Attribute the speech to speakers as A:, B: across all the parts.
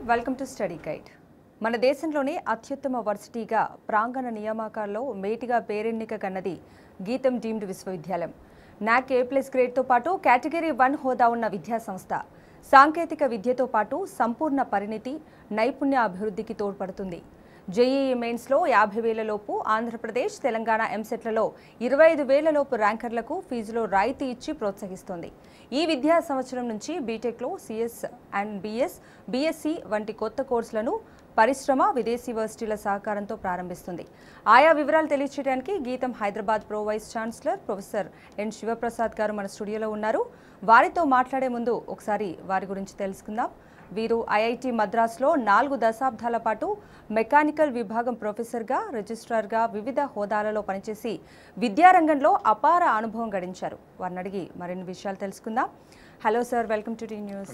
A: Welcome to study guide మన దేశంలోనే అత్యుత్తమ వర్సిటీగా ప్రాంగణ నియామకాల్లో మేటిగా పేరెన్నిక కన్నది గీతం డీమ్డ్ విశ్వవిద్యాలయం నాక్ ఏ ప్లస్ గ్రేడ్తో పాటు కేటగిరీ వన్ హోదా ఉన్న విద్యా సంస్థ సాంకేతిక విద్యతో పాటు సంపూర్ణ పరిణితి నైపుణ్య అభివృద్ధికి తోడ్పడుతుంది జేఈఈ మెయిన్స్లో యాభై వేల లోపు ఆంధ్రప్రదేశ్ తెలంగాణ ఎంసెట్లలో ఇరవై ఐదు వేల లోపు ర్యాంకర్లకు ఫీజులో రాయితీ ఇచ్చి ప్రోత్సహిస్తోంది ఈ విద్యా సంవత్సరం నుంచి బీటెక్లో సిఎస్ అండ్ బిఎస్ బీఎస్సీ వంటి కొత్త కోర్సులను పరిశ్రమ విదేశీ వర్సిటీల సహకారంతో ప్రారంభిస్తుంది ఆయా వివరాలు తెలియచేయడానికి GITAM Hyderabad pro vice chancellor professor N Sivaprasad garu మన స్టూడియోలో ఉన్నారు వారితో మాట్లాడే ముందు ఒకసారి వారి గురించి తెలుసుకుందాం వీరు ఐఐటి మద్రాసులో నాలుగు దశాబ్దాల పాటు మెకానికల్ విభాగం ప్రొఫెసర్గా రిజిస్ట్రార్గా వివిధ హోదాలలో పనిచేసి విద్యారంగంలో అపార అనుభవం గడించారు వారిని అడిగి మరిన్ని విషయాలు తెలుసుకుందాం hello sir welcome to T News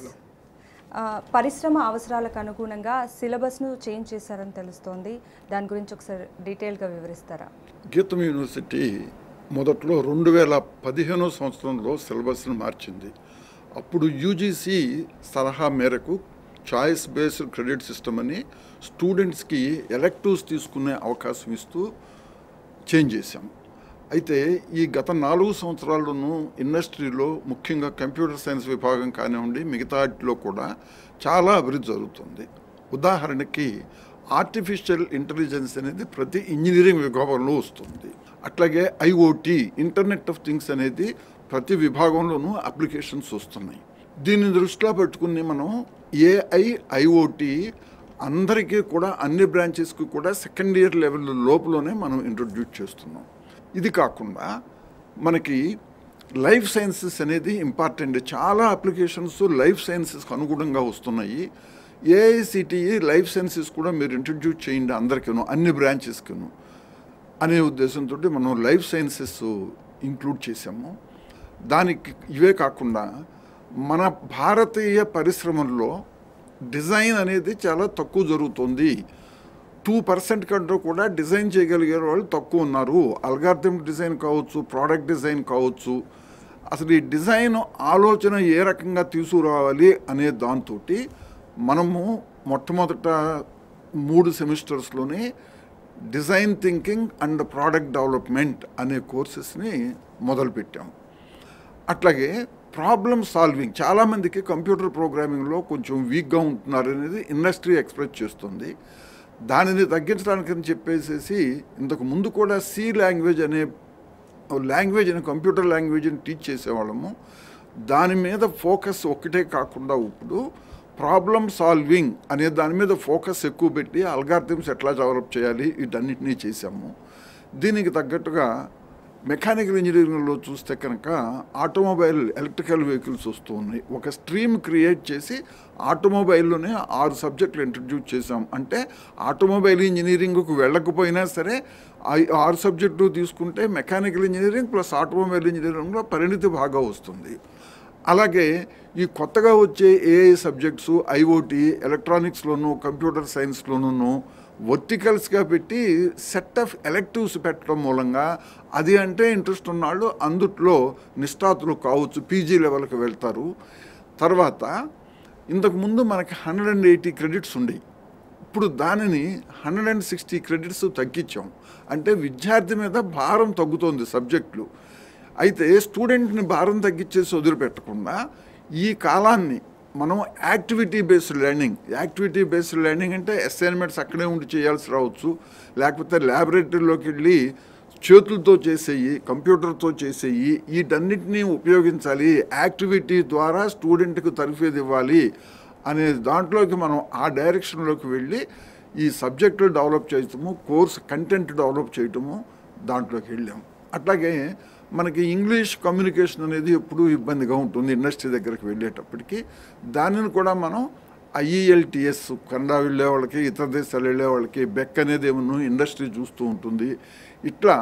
A: ఆ, పరిశ్రమ అవసరాలకు అనుగుణంగా సిలబస్ను చేంజ్ చేశారని తెలుస్తోంది దాని గురించి ఒకసారి డీటెయిల్గా వివరిస్తారా
B: గీతం యూనివర్సిటీ మొదట్లో రెండు వేల పదిహేనో సంవత్సరంలో సిలబస్ను మార్చింది అప్పుడు యూజీసీ సలహా మేరకు చాయిస్ బేస్డ్ క్రెడిట్ సిస్టమ్ అని స్టూడెంట్స్కి ఎలెక్టివ్స్ తీసుకునే అవకాశం ఇస్తూ చేంజ్ చేశాం అయితే ఈ గత నాలుగు సంవత్సరాల్లోనూ ఇండస్ట్రీలో ముఖ్యంగా కంప్యూటర్ సైన్స్ విభాగం కానివ్వండి మిగతా వాటిలో కూడా చాలా అభివృద్ధి జరుగుతుంది ఉదాహరణకి ఆర్టిఫిషియల్ ఇంటెలిజెన్స్ అనేది ప్రతి ఇంజనీరింగ్ విభాగంలో వస్తుంది అట్లాగే ఐఓటీ ఇంటర్నెట్ ఆఫ్ థింగ్స్ అనేది ప్రతి విభాగంలోనూ అప్లికేషన్స్ వస్తున్నాయి దీన్ని దృష్టిలో పెట్టుకుని మనం ఏఐ ఐఓటీ అందరికీ కూడా అన్ని బ్రాంచెస్కి కూడా సెకండ్ ఇయర్ లెవెల్ లోపలనే మనం ఇంట్రొడ్యూస్ చేస్తున్నాం ఇది కాకుండా మనకి లైఫ్ సైన్సెస్ అనేది ఇంపార్టెంట్ చాలా అప్లికేషన్స్ లైఫ్ సైన్సెస్కి అనుగుణంగా వస్తున్నాయి ఏఐసిటిఈ లైఫ్ సైన్సెస్ కూడా మీరు ఇంట్రడ్యూస్ చేయండి అందరికీను అన్ని బ్రాంచెస్కిను అనే ఉద్దేశంతో మనం లైఫ్ సైన్సెస్ ఇంక్లూడ్ చేసాము దానికి ఇవే కాకుండా మన భారతీయ పరిశ్రమల్లో డిజైన్ అనేది చాలా తక్కువ జరుగుతుంది టూ పర్సెంట్ కంటే కూడా డిజైన్ చేయగలిగే వాళ్ళు తక్కువ ఉన్నారు అల్గార్థం డిజైన్ కావచ్చు ప్రోడక్ట్ డిజైన్ కావచ్చు అసలు ఈ డిజైన్ ఆలోచన ఏ రకంగా తీసుకురావాలి అనే దాంతో మనము మొట్టమొదట మూడు సెమిస్టర్స్లోనే design thinking and product development అనే కోర్సెస్ని మొదలుపెట్టాము అట్లాగే ప్రాబ్లమ్ సాల్వింగ్ చాలామందికి కంప్యూటర్ ప్రోగ్రామింగ్లో కొంచెం వీక్గా ఉంటున్నారు అనేది ఇండస్ట్రీ ఎక్స్ప్రెస్ చేస్తుంది దానిని తగ్గించడానికి అని చెప్పేసి ఇంతకు ముందు కూడా సి లాంగ్వేజ్ అనే లాంగ్వేజ్ అని కంప్యూటర్ లాంగ్వేజ్ని టీచ్ చేసేవాళ్ళము దాని మీద ఫోకస్ ఒక్కటే కాకుండా ఇప్పుడు ప్రాబ్లమ్ సాల్వింగ్ అనే దాని మీద ఫోకస్ ఎక్కువ పెట్టి అల్గార్థమ్స్ ఎట్లా డెవలప్ చేయాలి వీటన్నిటినీ చేశాము దీనికి తగ్గట్టుగా మెకానికల్ ఇంజనీరింగ్లో చూస్తే కనుక ఆటోమొబైల్ ఎలక్ట్రికల్ వెహికల్స్ వస్తూ ఉన్నాయి ఒక స్ట్రీమ్ క్రియేట్ చేసి ఆటోమొబైల్లోనే ఆరు సబ్జెక్టులు ఇంట్రడ్యూస్ చేసాం అంటే ఆటోమొబైల్ ఇంజనీరింగ్కు వెళ్ళకపోయినా సరే ఆ ఆరు సబ్జెక్టు తీసుకుంటే మెకానికల్ ఇంజనీరింగ్ ప్లస్ ఆటోమొబైల్ ఇంజనీరింగ్లో పరిణితి బాగా వస్తుంది అలాగే ఈ కొత్తగా వచ్చే ఏఐ సబ్జెక్ట్స్ ఐఓటీ ఎలక్ట్రానిక్స్లోను కంప్యూటర్ సైన్స్లోనూ వర్టికల్స్గా పెట్టి సెట్ ఆఫ్ ఎలెక్టివ్స్ పెట్టడం మూలంగా అది అంటే ఇంట్రెస్ట్ ఉన్నాళ్ళు అందుట్లో నిష్ఠాతులు కావచ్చు పీజీ లెవెల్కి వెళ్తారు తర్వాత ఇంతకుముందు మనకి హండ్రెడ్ అండ్ ఎయిటీ క్రెడిట్స్ ఉండేవి ఇప్పుడు దానిని హండ్రెడ్ అండ్ సిక్స్టీ క్రెడిట్స్ తగ్గించాం అంటే విద్యార్థి మీద భారం తగ్గుతోంది సబ్జెక్టులు అయితే స్టూడెంట్ని భారం తగ్గించేసి వదిలిపెట్టకుండా ఈ కాలాన్ని మనం activity based learning activity based learning అంటే అసైన్మెంట్స్ అక్కడే ఉండి చేయాల్సి రావచ్చు లేకపోతే ల్యాబొరేటరీలోకి వెళ్ళి చేతులతో చేసేయి కంప్యూటర్తో చేసేయి వీటన్నిటినీ ఉపయోగించాలి యాక్టివిటీ ద్వారా స్టూడెంట్కి తరఫేది ఇవ్వాలి అనే దాంట్లోకి మనం ఆ డైరెక్షన్లోకి వెళ్ళి ఈ సబ్జెక్టులు డెవలప్ చేయటము కోర్స్ కంటెంట్ డెవలప్ చేయటము దాంట్లోకి వెళ్ళాము అట్లాగే మనకి ఇంగ్లీష్ కమ్యూనికేషన్ అనేది ఎప్పుడూ ఇబ్బందిగా ఉంటుంది ఇండస్ట్రీ దగ్గరికి వెళ్ళేటప్పటికి దానిని కూడా మనం ఐఈఎల్టిఎస్ కన్నడ వెళ్ళే వాళ్ళకి ఇతర దేశాలు వెళ్ళే వాళ్ళకి బెక్ అనేది ఏమన్నా ఇండస్ట్రీ చూస్తూ ఉంటుంది ఇట్లా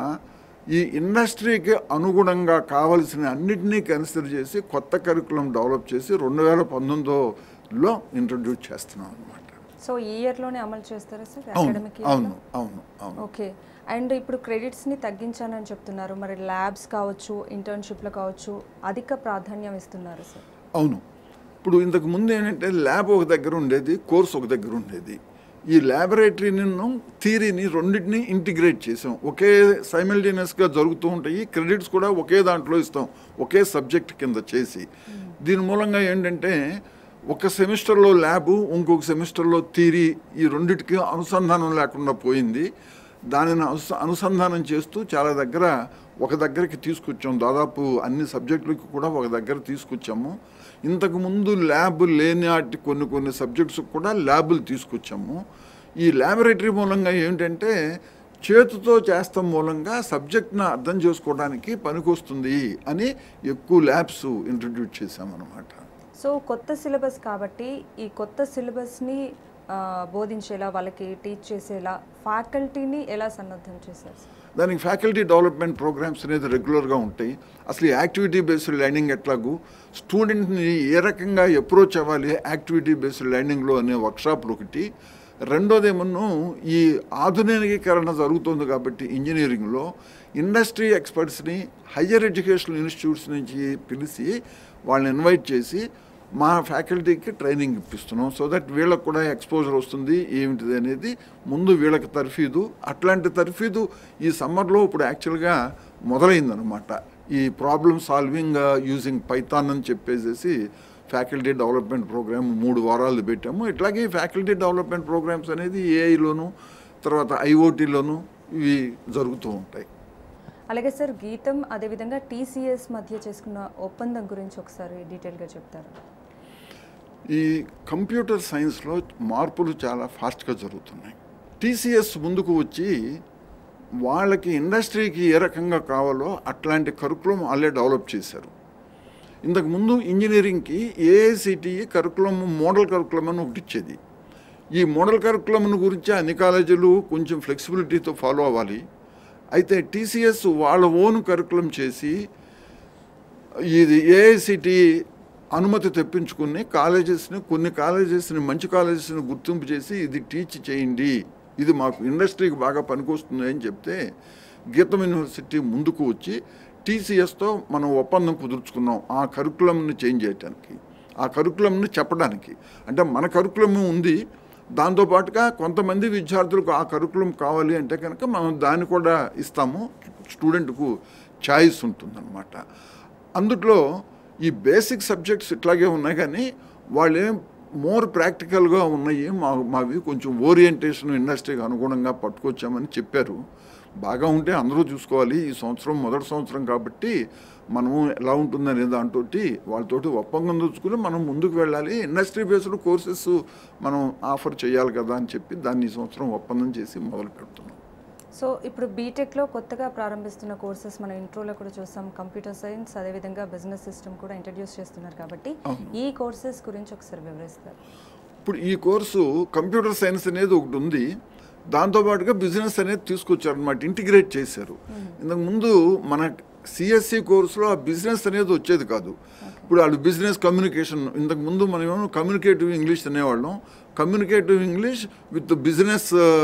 B: ఈ ఇండస్ట్రీకి అనుగుణంగా కావలసిన అన్నిటినీ కన్సిడర్ చేసి కొత్త కరికులం డెవలప్ చేసి రెండు వేల పంతొమ్మిదిలో ఇంట్రడ్యూస్ చేస్తున్నాం అనమాట
A: సో ఈ ఇయర్లోనే అమలు చేస్తారా సార్
B: అవును
A: అకాడమిక్
B: అవును అవును అవును
A: ఓకే అండ్ ఇప్పుడు క్రెడిట్స్ని తగ్గించానని చెప్తున్నారు మరి ల్యాబ్స్ కావచ్చు ఇంటర్న్షిప్లు కావచ్చు అధిక ప్రాధాన్యం ఇస్తున్నారు సార్
B: అవును ఇప్పుడు ఇంతకు ముందు ఏంటంటే ల్యాబ్ ఒక దగ్గర ఉండేది కోర్స్ ఒక దగ్గర ఉండేది ఈ ల్యాబొరేటరీని థియరీని రెండింటిని ఇంటిగ్రేట్ చేసాం ఒకే సైమల్టేనియస్గా జరుగుతూ ఉంటాయి క్రెడిట్స్ కూడా ఒకే దాంట్లో ఇస్తాం ఒకే సబ్జెక్ట్ కింద చేసి దీని మూలంగా ఏంటంటే ఒక సెమిస్టర్లో ల్యాబ్ ఇంకొక సెమిస్టర్లో థియరీ ఈ రెండిటికి అనుసంధానం లేకుండా పోయింది దానిని అనుస అనుసంధానం చేస్తూ చాలా దగ్గర ఒక దగ్గరికి తీసుకొచ్చాం దాదాపు అన్ని సబ్జెక్టులకి కూడా ఒక దగ్గర తీసుకొచ్చాము ఇంతకు ముందు ల్యాబ్ లేని వాటి కొన్ని కొన్ని సబ్జెక్ట్స్ కూడా ల్యాబులు తీసుకొచ్చాము ఈ ల్యాబొరేటరీ మూలంగా ఏంటంటే చేతితో చేస్తాం మూలంగా సబ్జెక్ట్ను అర్థం చేసుకోవడానికి పనికొస్తుంది అని ఎక్కువ ల్యాబ్స్ ఇంట్రడ్యూస్ చేశామన్నమాట
A: సో కొత్త సిలబస్ కాబట్టి ఈ కొత్త సిలబస్ని ఆ, బోధించేలా వాళ్ళకి టీచ్ చేసేలా ఫ్యాకల్టీని ఎలా సన్నద్ధం చేశారు సార్?
B: దానికి ఫ్యాకల్టీ డెవలప్మెంట్ ప్రోగ్రామ్స్ అనేది రెగ్యులర్గా ఉంటాయి అసలు ఈ యాక్టివిటీ బేస్డ్ లెర్నింగ్ ఎట్లాగూ స్టూడెంట్ని ఏ రకంగా అప్రోచ్ అవ్వాలి యాక్టివిటీ బేస్డ్ లెర్నింగ్లో అనే వర్క్షాప్లు ఒకటి రెండోదేమో ఈ ఆధునికీకరణ జరుగుతుంది కాబట్టి ఇంజనీరింగ్లో ఇండస్ట్రీ ఎక్స్పర్ట్స్ని హయ్యర్ ఎడ్యుకేషనల్ ఇన్స్టిట్యూట్స్ నుంచి పిలిచి వాళ్ళని ఇన్వైట్ చేసి మా ఫ్యాకల్టీకి ట్రైనింగ్ ఇప్పిస్తున్నాం సో దట్ వీళ్ళకి కూడా ఎక్స్పోజర్ వస్తుంది ఏమిటిది అనేది ముందు వీళ్ళకి తర్ఫీదు అట్లాంటి తర్ఫీదు ఈ సమ్మర్లో ఇప్పుడు యాక్చువల్గా మొదలైందనమాట ఈ ప్రాబ్లమ్ సాల్వింగ్ యూజింగ్ పైథాన్ అని చెప్పేసి ఫ్యాకల్టీ డెవలప్మెంట్ ప్రోగ్రామ్ మూడు వారాలు పెట్టాము ఇట్లాగే ఫ్యాకల్టీ డెవలప్మెంట్ ప్రోగ్రామ్స్ అనేది ఏఐలోను తర్వాత ఐఓటీలోను ఇవి జరుగుతూ ఉంటాయి
A: అలాగే సార్ గీతం అదేవిధంగా టీసీఎస్ మధ్య చేసుకున్న ఒప్పందం గురించి ఒకసారి డీటెయిల్గా చెప్తారు
B: ఈ కంప్యూటర్ సైన్స్లో మార్పులు చాలా ఫాస్ట్గా జరుగుతున్నాయి టీసీఎస్ ముందుకు వచ్చి వాళ్ళకి ఇండస్ట్రీకి ఏ రకంగా కావాలో అట్లాంటి కరికులం వాళ్ళే డెవలప్ చేశారు ఇంతకు ముందు ఇంజనీరింగ్కి ఏఐసిటిఈ కరికులం మోడల్ కరికులం అని ఒకటి ఇచ్చేది ఈ మోడల్ కరికులం గురించి అన్ని కాలేజీలు కొంచెం ఫ్లెక్సిబిలిటీతో ఫాలో అవ్వాలి అయితే టీసీఎస్ వాళ్ళ ఓన్ కరికులం చేసి ఇది ఏఐసిటి అనుమతి తెప్పించుకుని కాలేజెస్ని కొన్ని కాలేజెస్ని మంచి కాలేజెస్ని గుర్తింపు చేసి ఇది టీచ్ చేయండి ఇది మాకు ఇండస్ట్రీకి బాగా పనికొస్తుంది అని చెప్తే గీతం యూనివర్సిటీ ముందుకు వచ్చి టీసీఎస్తో మనం ఒప్పందం కుదుర్చుకున్నాం ఆ కరికులంని చేంజ్ చేయడానికి ఆ కరికులంని చెప్పడానికి అంటే మన కరికులం ఉంది దాంతోపాటుగా కొంతమంది విద్యార్థులకు ఆ కరికులం కావాలి అంటే కనుక మనం దాన్ని కూడా ఇస్తాము స్టూడెంట్కు ఛాయిస్ ఉంటుందన్నమాట అందుట్లో ఈ బేసిక్ సబ్జెక్ట్స్ ఇట్లాగే ఉన్నాయి కానీ వాళ్ళేం మోర్ ప్రాక్టికల్గా ఉన్నాయి మా మావి కొంచెం ఓరియంటేషన్ ఇండస్ట్రీకి అనుగుణంగా పట్టుకొచ్చామని చెప్పారు బాగా ఉంటే అందరూ చూసుకోవాలి ఈ సంవత్సరం మొదటి సంవత్సరం కాబట్టి మనము ఎలా ఉంటుందనే దాంతో వాళ్ళతోటి ఒప్పందం తెచ్చుకుని మనం ముందుకు వెళ్ళాలి ఇండస్ట్రీ బేస్డ్ కోర్సెస్ మనం ఆఫర్ చేయాలి కదా అని చెప్పి దాన్ని ఈ సంవత్సరం ఒప్పందం చేసి మొదలు పెడుతున్నాం
A: సో ఇప్పుడు బీటెక్లో కొత్తగా ప్రారంభిస్తున్న కోర్సెస్ మన ఇంట్రోలో కూడా చూస్తాం కంప్యూటర్ సైన్స్ అదేవిధంగా బిజినెస్ సిస్టమ్ కూడా ఇంట్రడ్యూస్ చేస్తున్నారు కాబట్టి
B: అవును.
A: ఈ కోర్సెస్ గురించి ఒకసారి వివరిస్తారు
B: ఇప్పుడు ఈ కోర్సు కంప్యూటర్ సైన్స్ అనేది ఒకటి ఉంది దాంతోపాటుగా బిజినెస్ అనేది తీసుకొచ్చారు అనమాట ఇంటిగ్రేట్ చేశారు ఇంతకు ముందు మన సిఎస్సి కోర్సులో ఆ బిజినెస్ అనేది వచ్చేది కాదు ఇప్పుడు వాళ్ళు బిజినెస్ కమ్యూనికేషన్ ఇంతకు ముందు మనం ఏమో కమ్యూనికేటివ్ ఇంగ్లీష్ అనేవాళ్ళం communicative English with business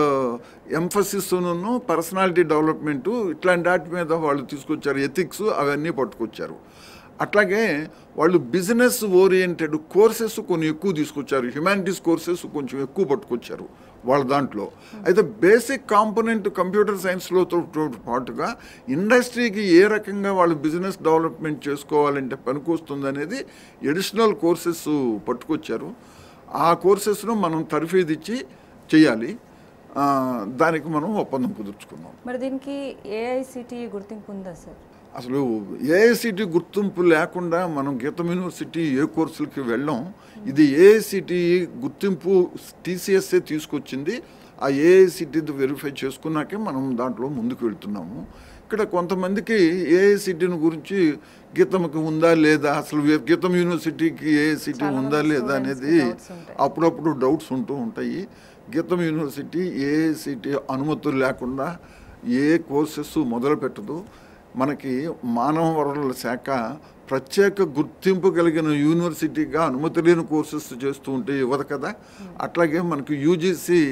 B: emphasis personality development ఇట్లాంటి వాటి మీద వాళ్ళు తీసుకొచ్చారు ఎథిక్స్ అవన్నీ పట్టుకొచ్చారు అట్లాగే వాళ్ళు బిజినెస్ ఓరియంటెడ్ కోర్సెస్ కొన్ని ఎక్కువ తీసుకొచ్చారు హ్యుమానిటీస్ కోర్సెస్ కొంచెం ఎక్కువ పట్టుకొచ్చారు వాళ్ళ దాంట్లో అయితే బేసిక్ కాంపోనెంట్ కంప్యూటర్ సైన్స్లో పాటుగా ఇండస్ట్రీకి ఏ రకంగా వాళ్ళు బిజినెస్ డెవలప్మెంట్ చేసుకోవాలంటే పనికొస్తుంది అనేది ఎడిషనల్ కోర్సెస్ పట్టుకొచ్చారు ఆ కోర్సెస్ను మనం తర్ఫీదిచ్చి చేయాలి ఆ, దానికి మనం ఒప్పందం కుదుర్చుకున్నాం
A: మరి దీనికి ఏఐసిటి గుర్తింపు ఉందా సార్
B: అసలు ఏఐసిటి గుర్తింపు లేకుండా మనం గీతం యూనివర్సిటీ ఏ కోర్సులకి వెళ్ళాం ఇది ఏఐసిటి గుర్తింపు టీసీఎస్ఏ తీసుకొచ్చింది ఆ ఏఐసిటి వెరిఫై చేసుకున్నాకే మనం దాంట్లో ముందుకు వెళ్తున్నాము ఇక్కడ కొంతమందికి ఏఐసిటిని గురించి గీతంకి ఉందా లేదా అసలు వే- గీతం యూనివర్సిటీకి ఏఐసిటి
A: చాలా
B: ఉందా
A: మంది
B: లేదా
A: students కి
B: అనేది
A: doubts ఉంటాయి.
B: అప్పుడప్పుడు డౌట్స్ ఉంటూ ఉంటాయి గీతం యూనివర్సిటీ ఏఐసిటి అనుమతులు లేకుండా ఏ కోర్సెస్ మొదలు పెట్టదు మనకి మానవ వనరుల శాఖ ప్రత్యేక గుర్తింపు కలిగిన యూనివర్సిటీగా అనుమతి లేని కోర్సెస్ చేస్తూ ఉంటే ఇవ్వదు కదా అట్లాగే మనకి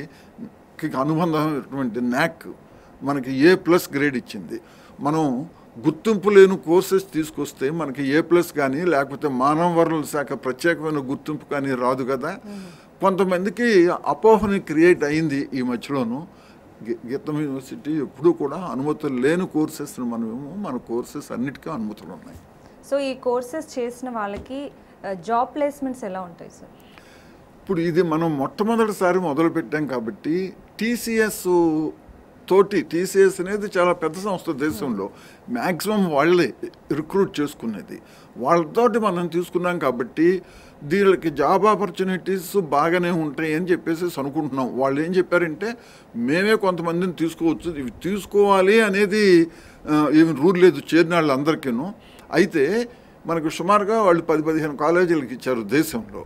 B: యూజీసీకి అనుబంధమైనటువంటి న్యాక్ మనకి ఏ ప్లస్ గ్రేడ్ ఇచ్చింది మనం గుర్తింపు లేని కోర్సెస్ తీసుకొస్తే మనకి ఏ ప్లస్ కానీ లేకపోతే మానవ వనరుల శాఖ ప్రత్యేకమైన గుర్తింపు కానీ రాదు కదా కొంతమందికి అపోహని క్రియేట్ అయింది ఈ మధ్యలోను గీ- గీతం యూనివర్సిటీ ఎప్పుడూ కూడా అనుమతులు లేని కోర్సెస్ని మనమేమో మన కోర్సెస్ అన్నిటికీ అనుమతులు ఉన్నాయి
A: సో ఈ కోర్సెస్ చేసిన వాళ్ళకి జాబ్ ప్లేస్మెంట్స్ ఎలా ఉంటాయి సార్
B: ఇప్పుడు ఇది మనం మొట్టమొదటిసారి మొదలు పెట్టాం కాబట్టి టీసీఎస్ తోటి టీసీఎస్ అనేది చాలా పెద్ద సంస్థ దేశంలో మ్యాక్సిమం వాళ్ళే రిక్రూట్ చేసుకునేది వాళ్ళతోటి మనం తీసుకున్నాం కాబట్టి దీనికి జాబ్ ఆపర్చునిటీస్ బాగానే ఉంటాయి అని చెప్పేసి అనుకుంటున్నాం వాళ్ళు ఏం చెప్పారంటే మేమే కొంతమందిని తీసుకోవచ్చు ఇవి తీసుకోవాలి అనేది ఆ, ఏమి రూల్ లేదు చేరిన వాళ్ళందరికీను అయితే మనకు సుమారుగా వాళ్ళు పది పదిహేను కాలేజీలకు ఇచ్చారు దేశంలో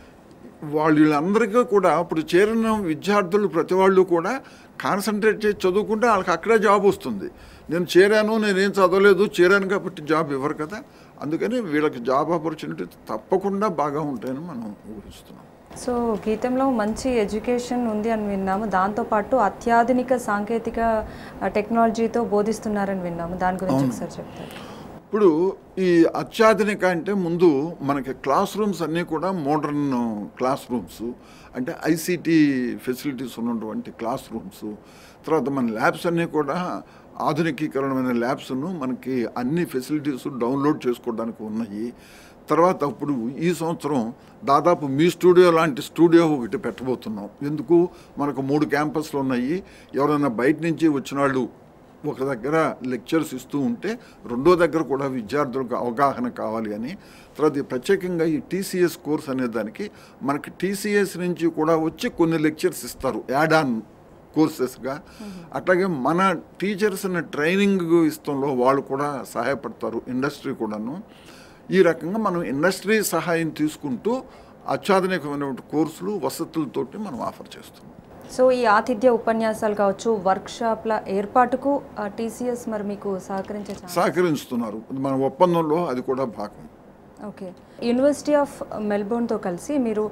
B: వాళ్ళు వీళ్ళందరికీ కూడా ఇప్పుడు చేరిన విద్యార్థులు ప్రతి వాళ్ళు కూడా కాన్సన్ట్రేట్ చేసి చదువుకుంటే వాళ్ళకి అక్కడే జాబ్ వస్తుంది నేను చేరాను నేనేం చదవలేదు చేరాను కాబట్టి జాబ్ ఇవ్వరు కదా అందుకని వీళ్ళకి జాబ్ ఆపర్చునిటీ తప్పకుండా బాగా ఉంటాయని మనం ఊహిస్తున్నాం
A: సో గీతంలో మంచి ఎడ్యుకేషన్ ఉంది అని విన్నాము దాంతోపాటు అత్యాధునిక సాంకేతిక ఆ, టెక్నాలజీతో బోధిస్తున్నారని విన్నాము దాని గురించి ఒకసారి చెప్తారు
B: ఇప్పుడు ఈ అత్యాధునిక అంటే ముందు మనకి క్లాస్ రూమ్స్ అన్నీ కూడా మోడర్న్ క్లాస్ రూమ్స్ అంటే ఐసీటీ ఫెసిలిటీస్ ఉన్నటువంటి క్లాస్ రూమ్స్ తర్వాత మన ల్యాబ్స్ అన్నీ కూడా ఆధునికీకరణమైన ల్యాబ్స్ను మనకి అన్ని ఫెసిలిటీస్ డౌన్లోడ్ చేసుకోవడానికి ఉన్నాయి తర్వాత ఇప్పుడు ఈ సంవత్సరం దాదాపు మీ స్టూడియో లాంటి స్టూడియో ఒకటి పెట్టబోతున్నాం ఎందుకు మనకు మూడు క్యాంపస్లు ఉన్నాయి ఎవరైనా బయట నుంచి వచ్చిన వాళ్ళు ఒక దగ్గర లెక్చర్స్ ఇస్తూ ఉంటే రెండో దగ్గర కూడా విద్యార్థులకు అవగాహన కావాలి అని తర్వాత ఈ ప్రత్యేకంగా ఈ టీసీఎస్ కోర్స్ అనే దానికి మనకి టీసీఎస్ నుంచి కూడా వచ్చి కొన్ని లెక్చర్స్ ఇస్తారు యాడ్ ఆన్ కోర్సెస్గా అట్లాగే మన టీచర్స్ ట్రైనింగ్ ఇస్తంలో వాళ్ళు కూడా సహాయపడతారు ఇండస్ట్రీ కూడాను ఈ రకంగా మనం ఇండస్ట్రీ సహాయం తీసుకుంటూ అత్యాధునికమైనటువంటి కోర్సులు వసతులతోటి మనం ఆఫర్ చేస్తున్నాం
A: సో ఈ ఆతిథ్య ఉపన్యాసాలు కావచ్చు వర్క్షాప్ల ఏర్పాటుకు టీసీఎస్ మరి మీకు సహకరించే ఛాన్స్
B: సహకరిస్తున్నారు మన ఒప్పందంలో అది కూడా భాగం
A: ఓకే యూనివర్సిటీ ఆఫ్ మెల్బోర్న్తో కలిసి మీరు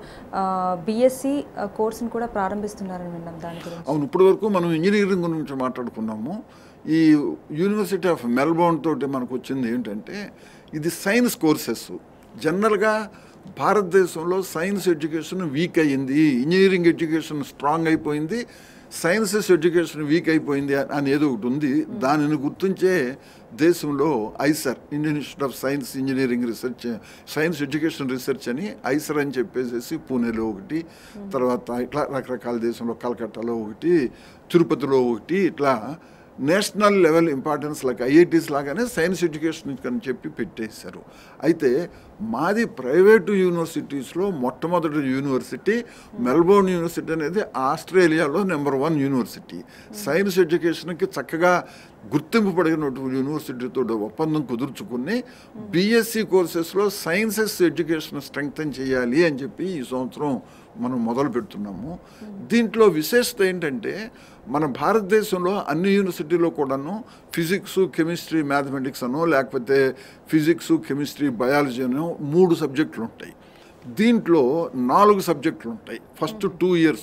A: బీఎస్సీ కోర్సును కూడా ప్రారంభిస్తున్నారని విన్నాం దాని గురించి
B: అవును ఇప్పటి వరకు మనం ఇంజనీరింగ్ గురించి మాట్లాడుకున్నాము ఈ యూనివర్సిటీ ఆఫ్ మెల్బోర్న్ తోటి మనకు వచ్చింది ఏంటంటే ఇది సైన్స్ కోర్సెస్ జనరల్గా భారతదేశంలో సైన్స్ ఎడ్యుకేషన్ వీక్ అయ్యింది ఇంజనీరింగ్ ఎడ్యుకేషన్ స్ట్రాంగ్ అయిపోయింది సైన్సెస్ ఎడ్యుకేషన్ వీక్ అయిపోయింది అనేది ఒకటి ఉంది దానిని గుర్తించే దేశంలో IISER Indian institute of science engineering research science education research అని ఐసర్ అని చెప్పేసి పూణేలో ఒకటి తర్వాత ఇట్లా రకరకాల దేశంలో కలకత్తాలో ఒకటి తిరుపతిలో ఒకటి ఇట్లా నేషనల్ లెవెల్ ఇంపార్టెన్స్ లాగా ఐఐటీస్ లాగానే సైన్స్ ఎడ్యుకేషన్ అని చెప్పి పెట్టేశారు అయితే మాది ప్రైవేటు యూనివర్సిటీస్లో మొట్టమొదటి యూనివర్సిటీ మెల్బోర్న్ యూనివర్సిటీ అనేది ఆస్ట్రేలియాలో నెంబర్ వన్ యూనివర్సిటీ సైన్స్ ఎడ్యుకేషన్కి చక్కగా గుర్తింపు పడినటువంటి యూనివర్సిటీతో ఒప్పందం కుదుర్చుకుని బీఎస్సీ కోర్సెస్లో సైన్సెస్ ఎడ్యుకేషన్ స్ట్రెంగ్తన్ చేయాలి అని చెప్పి ఈ సంవత్సరం మనం మొదలు పెడుతున్నాము దీంట్లో విశేషత ఏంటంటే మన భారతదేశంలో అన్ని యూనివర్సిటీలో కూడాను ఫిజిక్స్ కెమిస్ట్రీ మ్యాథమెటిక్స్ అనో లేకపోతే ఫిజిక్స్ కెమిస్ట్రీ బయాలజీ అనో మూడు సబ్జెక్టులు ఉంటాయి దీంట్లో నాలుగు సబ్జెక్టులు ఉంటాయి first two years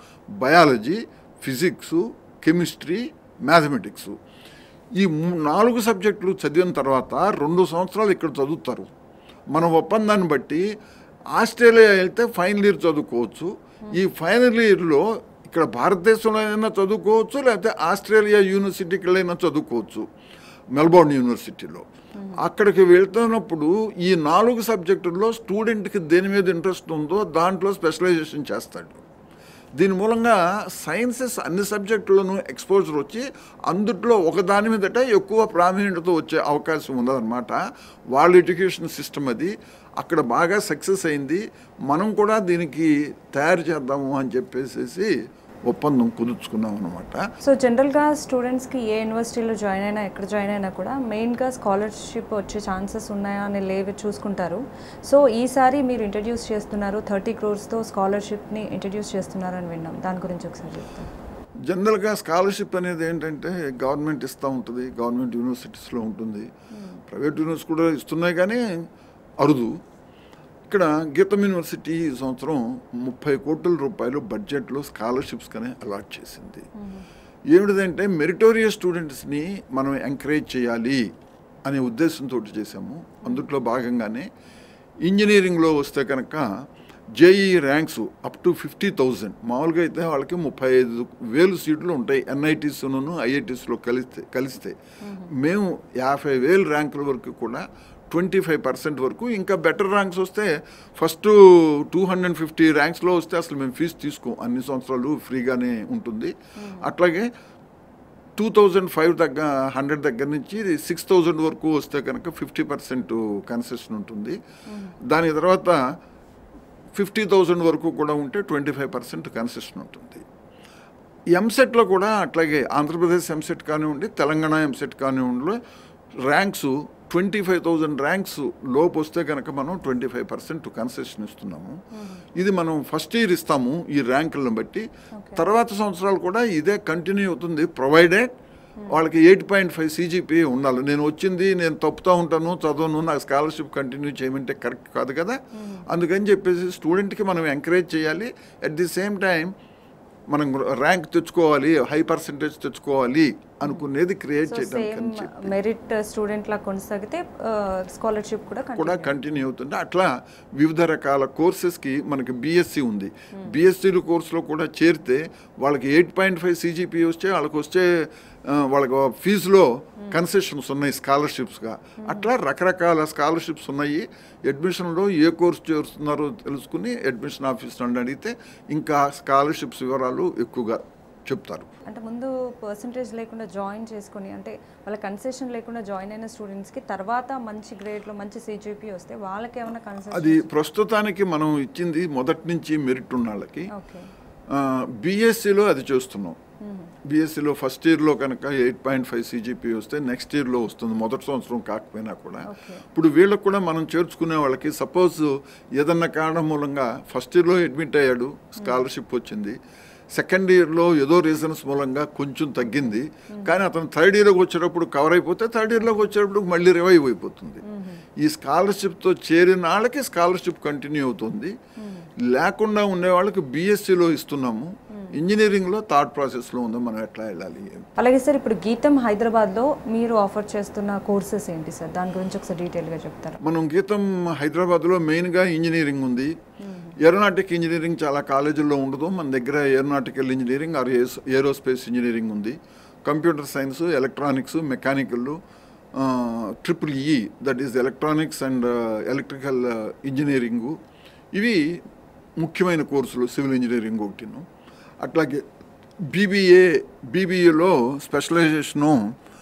B: biology physics chemistry mathematics ఈ మూ- నాలుగు సబ్జెక్టులు చదివిన తర్వాత రెండు సంవత్సరాలు ఇక్కడ చదువుతారు మన ఒప్పందాన్ని బట్టి ఆస్ట్రేలియా వెళ్తే ఫైనల్ ఇయర్ చదువుకోవచ్చు ఈ ఫైనల్ ఇయర్లో ఇక్కడ భారతదేశంలో అయినా చదువుకోవచ్చు లేకపోతే ఆస్ట్రేలియా యూనివర్సిటీకి వెళ్ళైనా చదువుకోవచ్చు మెల్బోర్న్ యూనివర్సిటీలో అక్కడికి వెళ్తున్నప్పుడు ఈ నాలుగు సబ్జెక్టుల్లో స్టూడెంట్కి దేని మీద ఇంట్రెస్ట్ ఉందో దాంట్లో స్పెషలైజేషన్ చేస్తాడు దీని మూలంగా సైన్సెస్ అన్ని సబ్జెక్టులను ఎక్స్పోజర్ వచ్చి అందుట్లో ఒక దాని మీదట ఎక్కువ ప్రావీణ్యత వచ్చే అవకాశం ఉన్నదన్నమాట వాళ్ళ ఎడ్యుకేషన్ సిస్టమ్ అది అక్కడ బాగా సక్సెస్ అయింది మనం కూడా దీనికి తయారు చేద్దాము అని చెప్పేసి ఒప్పందం కుదుర్చుకున్నాం అనమాట
A: సో జనరల్గా స్టూడెంట్స్కి ఏ యూనివర్సిటీలో జాయిన్ అయినా ఎక్కడ జాయిన్ అయినా కూడా మెయిన్గా స్కాలర్షిప్ వచ్చే ఛాన్సెస్ ఉన్నాయా అని లేవి చూసుకుంటారు సో ఈసారి మీరు ఇంట్రడ్యూస్ చేస్తున్నారు థర్టీ క్రోర్స్తో స్కాలర్షిప్ని ఇంట్రడ్యూస్ చేస్తున్నారని విన్నాం దాని గురించి ఒకసారి చెప్తాను
B: జనరల్గా స్కాలర్షిప్ అనేది ఏంటంటే గవర్నమెంట్ ఇస్తూ ఉంటుంది గవర్నమెంట్ యూనివర్సిటీస్లో ఉంటుంది ప్రైవేట్ యూనివర్సిటీ కూడా ఇస్తున్నాయి కానీ అరుదు ఇక్కడ గీతం యూనివర్సిటీ ఈ సంవత్సరం ముప్పై కోట్ల రూపాయలు బడ్జెట్లో స్కాలర్షిప్స్ కానీ అలాట్ చేసింది ఏమిటిదంటే మెరిటోరియస్ స్టూడెంట్స్ని మనం ఎంకరేజ్ చేయాలి అనే ఉద్దేశంతో చేశాము అందుట్లో భాగంగానే ఇంజనీరింగ్లో వస్తే కనుక JEE ranks up to fifty thousand మామూలుగా అయితే వాళ్ళకి ముప్పై ఐదు వేలు సీట్లు ఉంటాయి ఎన్ఐటీస్ను ఐఐటీస్లో కలిస్తే కలిస్తే మేము యాభై వేలు ర్యాంకుల వరకు కూడా ట్వంటీ ఫైవ్ పర్సెంట్ వరకు ఇంకా బెటర్ ర్యాంక్స్ వస్తే ఫస్ట్ టూ హండ్రెడ్ ఫిఫ్టీ ర్యాంక్స్లో వస్తే అసలు మేము ఫీజు తీసుకోం అన్ని సంవత్సరాలు ఫ్రీగానే ఉంటుంది అట్లాగే టూ థౌజండ్ ఫైవ్ దగ్గర హండ్రెడ్ దగ్గర నుంచి సిక్స్ థౌజండ్ వరకు వస్తే కనుక ఫిఫ్టీ పర్సెంట్ కన్సెషన్ ఉంటుంది దాని తర్వాత ఫిఫ్టీ థౌజండ్ వరకు కూడా ఉంటే ట్వంటీ ఫైవ్ పర్సెంట్ కన్సెషన్ ఉంటుంది ఎంసెట్లో కూడా అట్లాగే ఆంధ్రప్రదేశ్ ఎంసెట్ కానివ్వండి తెలంగాణ ఎంసెట్ కానివ్వండి ranks twenty five thousand ranks లోపు వస్తే కనుక మనం ట్వంటీ ఫైవ్ పర్సెంట్ కన్సెషన్ ఇస్తున్నాము ఇది మనం ఫస్ట్ ఇయర్ ఇస్తాము ఈ ర్యాంకులను బట్టి తర్వాత సంవత్సరాలు కూడా ఇదే కంటిన్యూ అవుతుంది ప్రొవైడెడ్ వాళ్ళకి ఎయిట్ పాయింట్ ఫైవ్ సీజీపీ ఉండాలి నేను వచ్చింది నేను తప్పుతూ ఉంటాను చదవను నాకు స్కాలర్షిప్ కంటిన్యూ చేయమంటే కరెక్ట్ కాదు కదా అందుకని చెప్పేసి స్టూడెంట్కి మనం ఎంకరేజ్ చేయాలి అట్ ది సేమ్ టైం మనం ర్యాంక్ తెచ్చుకోవాలి హై పర్సంటేజ్ తెచ్చుకోవాలి అనుకునేది క్రియేట్
A: సో
B: చేయడానికి
A: సేమ్
B: అని చెప్పి
A: మెరిట్ స్టూడెంట్ లా కొనసాగితే స్కాలర్షిప్ కూడా
B: కూడా
A: continue.
B: కంటిన్యూ అవుతుంది అట్లా వివిధ రకాల కోర్సెస్కి మనకి బీఎస్సీ ఉంది బీఎస్సీ కోర్సులో కూడా చేరితే వాళ్ళకి ఎయిట్ పాయింట్ ఫైవ్ సీజీపీ వస్తే వాళ్ళకి వచ్చే ఆ, వాళ్ళకి ఫీజులో కన్సెషన్స్ ఉన్నాయి స్కాలర్షిప్స్గా అట్లా రకరకాల స్కాలర్షిప్స్ ఉన్నాయి అడ్మిషన్లో ఏ కోర్స్ చేరుస్తున్నారో తెలుసుకుని అడ్మిషన్ ఆఫీస్ నుండి అడిగితే ఇంకా స్కాలర్షిప్స్ వివరాలు ఎక్కువగా చెప్తారు
A: అంటే ముందు పర్సంటేజ్ లేకుండా జాయిన్ చేసుకొని అంటే వాళ్ళ కన్సెషన్ లేకుండా జాయిన్ అయిన స్టూడెంట్స్కి తర్వాత మంచి గ్రేడ్లో మంచి సీజీపీ వస్తే వాళ్ళకి ఏమైనా కన్సెషన్
B: అది ప్రస్తుతానికి మనం ఇచ్చింది మొదటి నుంచి మెరిట్ ఉన్న వాళ్ళకి
A: ఓకే
B: బీఎస్సీలో అది చేస్తున్నాం బీఎస్సీలో ఫస్ట్ ఇయర్లో కనుక ఎయిట్ పాయింట్ ఫైవ్ సీజీపీ వస్తే నెక్స్ట్ ఇయర్లో వస్తుంది మొదటి సంవత్సరం కాకపోయినా కూడా
A: Okay.
B: ఇప్పుడు వీళ్ళకి కూడా మనం చేర్చుకునే వాళ్ళకి సపోజ్ ఏదన్నా కారణం మూలంగా ఫస్ట్ ఇయర్లో అడ్మిట్ అయ్యాడు స్కాలర్షిప్ వచ్చింది సెకండ్ ఇయర్లో ఏదో రీజన్స్ మూలంగా కొంచెం తగ్గింది కానీ అతను థర్డ్ ఇయర్లోకి వచ్చేటప్పుడు కవర్ అయిపోతే థర్డ్ ఇయర్లోకి వచ్చేటప్పుడు మళ్ళీ రివైవ్ అయిపోతుంది ఈ స్కాలర్షిప్తో చేరిన వాళ్ళకి స్కాలర్షిప్ కంటిన్యూ అవుతుంది లేకుండా ఉండే వాళ్ళకి బీఎస్సీలో ఇస్తున్నాము ఇంజనీరింగ్లో థాట్ ప్రాసెస్లో ఉందో మనం ఎట్లా వెళ్ళాలి
A: అలాగే సార్ ఇప్పుడు గీతం హైదరాబాద్లో మీరు ఆఫర్ చేస్తున్న కోర్సెస్ ఏంటి సార్ దాని గురించి ఒకసారి డీటెయిల్గా చెప్తారా
B: మనం గీతం హైదరాబాద్లో మెయిన్గా ఇంజనీరింగ్ ఉంది ఏరోనాటిక్ ఇంజనీరింగ్ చాలా కాలేజీల్లో ఉండదు మన దగ్గర aeronautical engineering or aerospace engineering ఉంది computer science electronics mechanical triple E that is electronics and electrical engineering ఇవి ముఖ్యమైన కోర్సులు సివిల్ ఇంజనీరింగ్ ఒకటిను అట్లాగే బీబీఏ బీబీఏలో స్పెషలైజేషను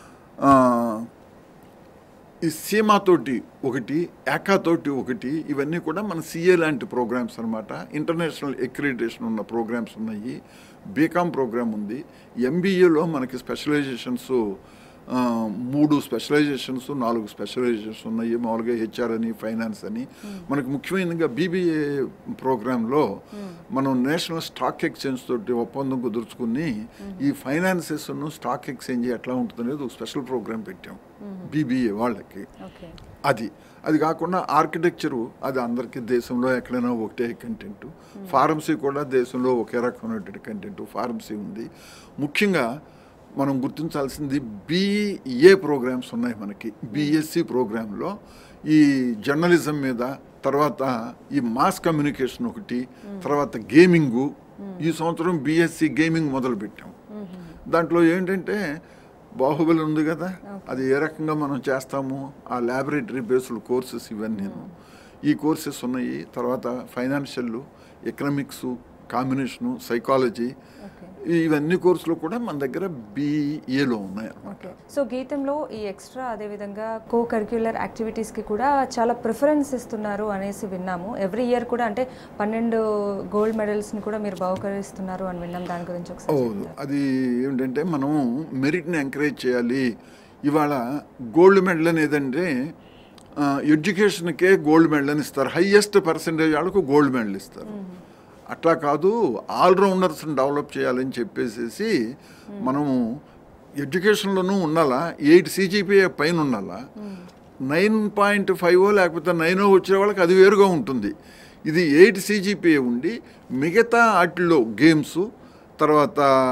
B: ఈ సీమాతోటి ఒకటి ఏకాతోటి ఒకటి ఇవన్నీ కూడా మన సిఏ లాంటి ప్రోగ్రామ్స్ అనమాట ఇంటర్నేషనల్ ఎక్రిడిటేషన్ ఉన్న ప్రోగ్రామ్స్ ఉన్నాయి బీకామ్ ప్రోగ్రామ్ ఉంది ఎంబీఏలో మనకి స్పెషలైజేషన్స్ ఆ, మూడు స్పెషలైజేషన్స్ నాలుగు స్పెషలైజేషన్స్ ఉన్నాయి మామూలుగా హెచ్ఆర్ అని ఫైనాన్స్ అని మనకు ముఖ్యమైనగా బీబీఏ ప్రోగ్రాంలో మనం నేషనల్ స్టాక్ ఎక్స్చేంజ్ తోటి ఒప్పందం కుదుర్చుకుని ఈ ఫైనాన్సెస్ స్టాక్ ఎక్స్చేంజ్ ఎట్లా ఉంటుంది అనేది ఒక స్పెషల్ ప్రోగ్రామ్ పెట్టాం బీబీఏ వాళ్ళకి
A: ఓకే
B: అది అది కాకుండా ఆర్కిటెక్చరు అది అందరికీ దేశంలో ఎక్కడైనా ఒకటే కంటెంట్ ఫార్మసీ కూడా దేశంలో ఒకే రకమైనటువంటి కంటెంట్ ఫార్మసీ ఉంది ముఖ్యంగా మనం గుర్తించాల్సింది బీఏ ప్రోగ్రామ్స్ ఉన్నాయి మనకి బీఎస్సీ ప్రోగ్రాంలో ఈ జర్నలిజం మీద తర్వాత ఈ మాస్ కమ్యూనికేషన్ ఒకటి తర్వాత గేమింగు ఈ సంవత్సరం బీఎస్సీ గేమింగ్ మొదలు పెట్టాం దాంట్లో ఏంటంటే బాహుబలి ఉంది కదా అది ఏ రకంగా మనం చేస్తాము ఆ ల్యాబొరేటరీ బేస్డ్ కోర్సెస్ ఇవన్నీ ఈ కోర్సెస్ ఉన్నాయి తర్వాత financial economics combination psychology
A: okay
B: ఇవన్నీ కోర్సులు కూడా మన దగ్గర బీఏలో ఉన్నాయి అన్నమాట
A: ఓకే సో గీతంలో ఈ ఎక్స్ట్రా అదేవిధంగా కో కరిక్యులర్ యాక్టివిటీస్కి కూడా చాలా ప్రిఫరెన్స్ ఇస్తున్నారు అనేసి విన్నాము ఎవ్రీ ఇయర్ కూడా అంటే పన్నెండు గోల్డ్ మెడల్స్ని కూడా మీరు బహుకరిస్తున్నారు అని విన్నాం దాని గురించి ఒకసారి
B: అవును అది ఏంటంటే మనం మెరిట్ని ఎంకరేజ్ చేయాలి ఇవాళ గోల్డ్ మెడల్ అనేదంటే ఆ, ఎడ్యుకేషన్కే గోల్డ్ మెడల్ అని ఇస్తారు హయ్యెస్ట్ పర్సంటేజ్ వాళ్ళకు గోల్డ్ మెడల్ ఇస్తారు అట్లా కాదు ఆల్రౌండర్స్ని డెవలప్ చేయాలని చెప్పేసి మనము ఎడ్యుకేషన్లోనూ ఉండాలా ఎయిట్ సీజీపీఏ పైన ఉండాలా నైన్ పాయింట్ ఫైవ్ లేకపోతే నైన్ వచ్చే వాళ్ళకి అది వేరుగా ఉంటుంది ఇది ఎయిట్ సీజీపీఏ ఉండి మిగతా వాటిల్లో గేమ్స్ తర్వాత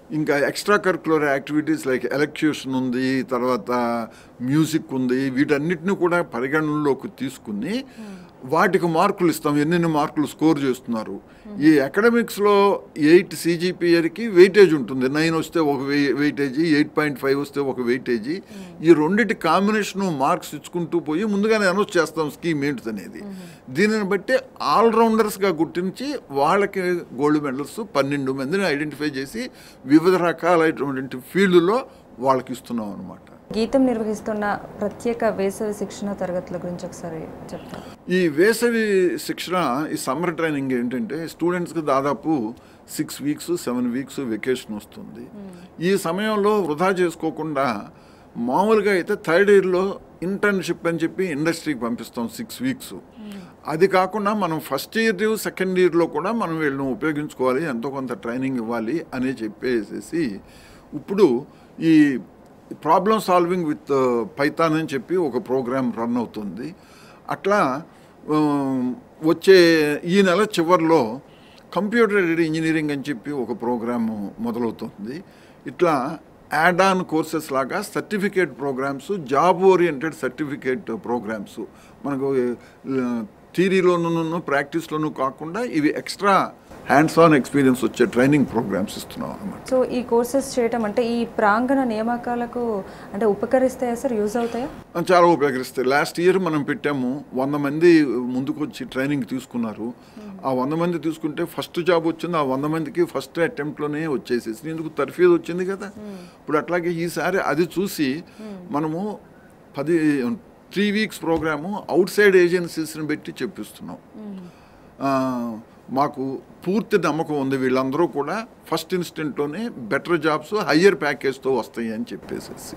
B: ఇంకా extra curricular activities like elocution ఉంది తర్వాత మ్యూజిక్ ఉంది వీటన్నిటిని కూడా పరిగణనలోకి తీసుకుని వాటికి మార్కులు ఇస్తాం ఎన్నెన్ని మార్కులు స్కోర్ చేస్తున్నారు ఈ అకాడమిక్స్లో ఎయిట్ సీజీపీఆర్కి వెయిటేజ్ ఉంటుంది నైన్ వస్తే ఒక వెయిటేజీ ఎయిట్ పాయింట్ ఫైవ్ వస్తే ఒక వెయిటేజీ ఈ రెండింటి కాంబినేషన్ మార్క్స్ ఇచ్చుకుంటూ పోయి ముందుగానే అనౌన్స్ చేస్తాం స్కీమ్ ఏంటిది అనేది దీనిని బట్టి ఆల్రౌండర్స్గా గుర్తించి వాళ్ళకి గోల్డ్ మెడల్స్ పన్నెండు మందిని ఐడెంటిఫై చేసి వివిధ రకాలైనటువంటి ఫీల్డ్లో వాళ్ళకి ఇస్తున్నాం అనమాట
A: గీతం నిర్వహిస్తున్న ప్రత్యేక వేసవి శిక్షణ తరగతుల గురించి ఒకసారి చెప్తారు
B: ఈ వేసవి శిక్షణ ఈ సమ్మర్ ట్రైనింగ్ ఏంటంటే స్టూడెంట్స్కి దాదాపు six weeks seven weeks vacation వస్తుంది ఈ సమయంలో వృధా చేసుకోకుండా మామూలుగా అయితే థర్డ్ ఇయర్లో ఇంటర్న్షిప్ అని చెప్పి ఇండస్ట్రీకి పంపిస్తాం సిక్స్ వీక్స్ అది కాకుండా మనం ఫస్ట్ ఇయర్ సెకండ్ ఇయర్లో కూడా మనం వీళ్ళని ఉపయోగించుకోవాలి ఎంతో కొంత ట్రైనింగ్ ఇవ్వాలి అని చెప్పేసేసి ఇప్పుడు ఈ ప్రాబ్లమ్ సాల్వింగ్ విత్ పైథాన్ అని చెప్పి ఒక ప్రోగ్రామ్ రన్ అవుతుంది అట్లా ఆ, వచ్చే ఈ నెల చివరిలో కంప్యూటర్ ఎయిడెడ్ ఇంజనీరింగ్ అని చెప్పి ఒక ప్రోగ్రాము మొదలవుతుంది ఇట్లా యాడ్ ఆన్ కోర్సెస్ లాగా certificate programs job oriented certificate programs మనకు థీరీలోనూ ప్రాక్టీస్లోనూ కాకుండా ఇవి ఎక్స్ట్రా హ్యాండ్స్ ఆన్ ఎక్స్పీరియన్స్ వచ్చే ట్రైనింగ్ ప్రోగ్రామ్స్ ఇస్తున్నాం అన్నమాట
A: సో ఈ కోర్సెస్ చేయటం అంటే ఈ ప్రాంగణ నియామకాలకు అంటే ఉపకరిస్తాయా సార్ యూజ్ అవుతాయా
B: చాలా ఉపయోగిస్తాయి లాస్ట్ ఇయర్ మనం పెట్టాము వంద మంది ముందుకు వచ్చి ట్రైనింగ్ తీసుకున్నారు ఆ వంద మంది తీసుకుంటే ఫస్ట్ జాబ్ వచ్చింది ఆ వంద మందికి ఫస్ట్ అటెంప్ట్లోనే వచ్చేసేసి ఎందుకు తర్ఫీదు వచ్చింది కదా ఇప్పుడు అట్లాగే ఈసారి అది చూసి మనము పది three weeks program outside ఏజెన్సీస్ని పెట్టి చెప్పిస్తున్నాం ఆ, మాకు పూర్తి నమ్మకం ఉంది వీళ్ళందరూ కూడా ఫస్ట్ ఇన్స్టెంట్లోనే బెటర్ జాబ్స్ హయ్యర్ ప్యాకేజ్తో వస్తాయి అని చెప్పేసేసి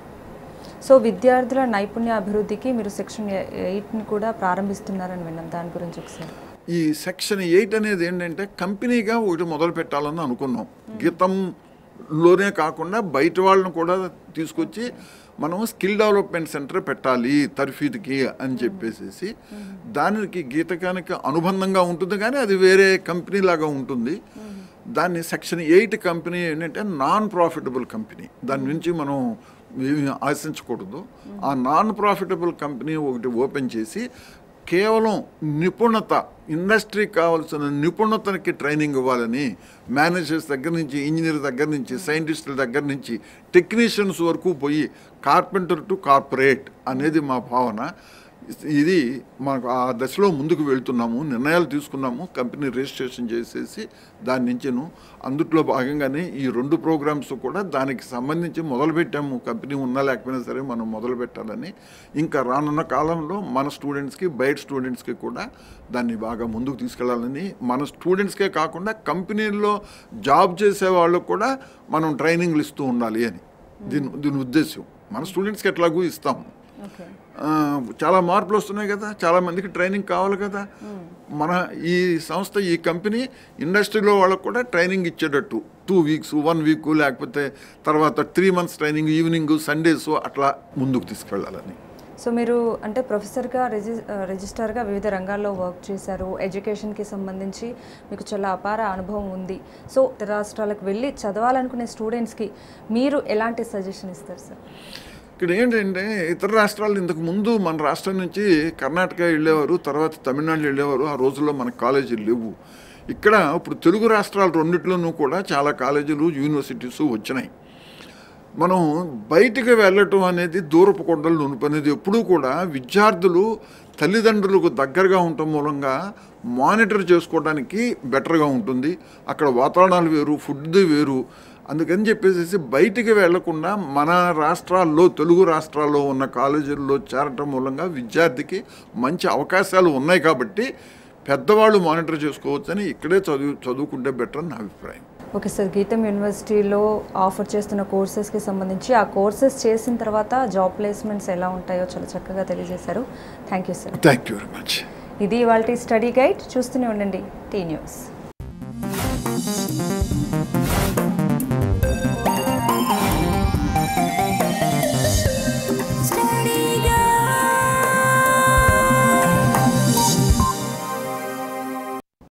A: సో విద్యార్థుల నైపుణ్య అభివృద్ధికి మీరు సెక్షన్ ఎయిట్ని కూడా ప్రారంభిస్తున్నారని విన్నాం దాని గురించి ఒకసారి
B: ఈ సెక్షన్ ఎయిట్ అనేది ఏంటంటే కంపెనీగా ఒకటి మొదలు పెట్టాలని అనుకున్నాం గీతంలోనే కాకుండా బయట వాళ్ళని కూడా తీసుకొచ్చి మనం స్కిల్ డెవలప్మెంట్ సెంటర్ పెట్టాలి తర్ఫీద్కి అని చెప్పేసి దానికి గీతకానికి అనుబంధంగా ఉంటుంది కానీ అది వేరే కంపెనీ లాగా ఉంటుంది దాన్ని సెక్షన్ ఎయిట్ కంపెనీ ఏంటంటే నాన్ ప్రాఫిటబుల్ కంపెనీ దాని నుంచి మనం ఏమీ ఆశించకూడదు ఆ నాన్ ప్రాఫిటబుల్ కంపెనీ ఒకటి ఓపెన్ చేసి కేవలం నిపుణత ఇండస్ట్రీకి కావాల్సిన నిపుణతకి ట్రైనింగ్ ఇవ్వాలని మేనేజర్స్ దగ్గర నుంచి ఇంజనీర్ దగ్గర నుంచి సైంటిస్టుల దగ్గర నుంచి టెక్నీషియన్స్ వరకు పోయి కార్పెంటర్ టు కార్పొరేట్ అనేది మా భావన ఇది మనకు ఆ దశలో ముందుకు వెళ్తున్నాము నిర్ణయాలు తీసుకున్నాము కంపెనీ రిజిస్ట్రేషన్ చేసేసి దాని నుంచిను అందుట్లో భాగంగానే ఈ రెండు ప్రోగ్రామ్స్ కూడా దానికి సంబంధించి మొదలుపెట్టాము కంపెనీ ఉన్నా లేకపోయినా సరే మనం మొదలు పెట్టాలని ఇంకా రానున్న కాలంలో మన స్టూడెంట్స్కి బయట స్టూడెంట్స్కి కూడా దాన్ని బాగా ముందుకు తీసుకెళ్లాలని మన స్టూడెంట్స్కే కాకుండా కంపెనీల్లో జాబ్ చేసే వాళ్ళకు కూడా మనం ట్రైనింగ్లు ఇస్తూ ఉండాలి అని దీని దీని ఉద్దేశం మన స్టూడెంట్స్కి ఎట్లాగూ ఇస్తాము
A: ఓకే
B: ఆ, చాలా మార్పులు వస్తున్నాయి కదా చాలా మందికి ట్రైనింగ్ కావాలి కదా మన ఈ సంస్థ ఈ కంపెనీ ఇండస్ట్రీలో వాళ్ళకు కూడా ట్రైనింగ్ ఇచ్చేటట్టు టూ వీక్స్ వన్ వీక్ లేకపోతే తర్వాత three months training evening Sundays అట్లా ముందుకు తీసుకెళ్ళాలని
A: సో మీరు అంటే ప్రొఫెసర్గా రిజి రిజిస్టర్గా వివిధ రంగాల్లో వర్క్ చేశారు ఎడ్యుకేషన్కి సంబంధించి మీకు చాలా అపార అనుభవం ఉంది సో ఇతర రాష్ట్రాలకు వెళ్ళి చదవాలనుకునే స్టూడెంట్స్కి మీరు ఎలాంటి సజెషన్ ఇస్తారు సార్
B: ఇక్కడ ఏంటంటే ఇతర రాష్ట్రాలు ఇంతకు ముందు మన రాష్ట్రం నుంచి కర్ణాటక వెళ్ళేవారు తర్వాత తమిళనాడు వెళ్ళేవారు ఆ రోజుల్లో మనకు కాలేజీలు లేవు ఇక్కడ ఇప్పుడు తెలుగు రాష్ట్రాలు రెండిట్లోనూ కూడా చాలా కాలేజీలు యూనివర్సిటీస్ వచ్చినాయి మనం బయటికి వెళ్ళటం అనేది దూరపు కొండలు నునుపనేది ఎప్పుడూ కూడా విద్యార్థులు తల్లిదండ్రులకు దగ్గరగా ఉండటం మూలంగా మానిటర్ చేసుకోవడానికి బెటర్గా ఉంటుంది అక్కడ వాతావరణాలు వేరు ఫుడ్ వేరు అందుకని చెప్పేసి బయటికి వెళ్లకుండా మన రాష్ట్రాల్లో తెలుగు రాష్ట్రాల్లో ఉన్న కాలేజీల్లో చేరటం మూలంగా విద్యార్థికి మంచి అవకాశాలు ఉన్నాయి కాబట్టి పెద్దవాళ్ళు మానిటర్ చేసుకోవచ్చని ఇక్కడే చదువు చదువుకుంటే బెటర్ అని నా అభిప్రాయం
A: ఓకే సార్ గీతం యూనివర్సిటీలో ఆఫర్ చేస్తున్న కోర్సెస్కి సంబంధించి ఆ కోర్సెస్ చేసిన తర్వాత జాబ్ ప్లేస్మెంట్స్ ఎలా ఉంటాయో చాలా చక్కగా తెలియజేశారు thank you sir
B: thank you very much
A: ఇది వాళ్ళ స్టడీ గైడ్ చూస్తూనే ఉండండి టీ న్యూస్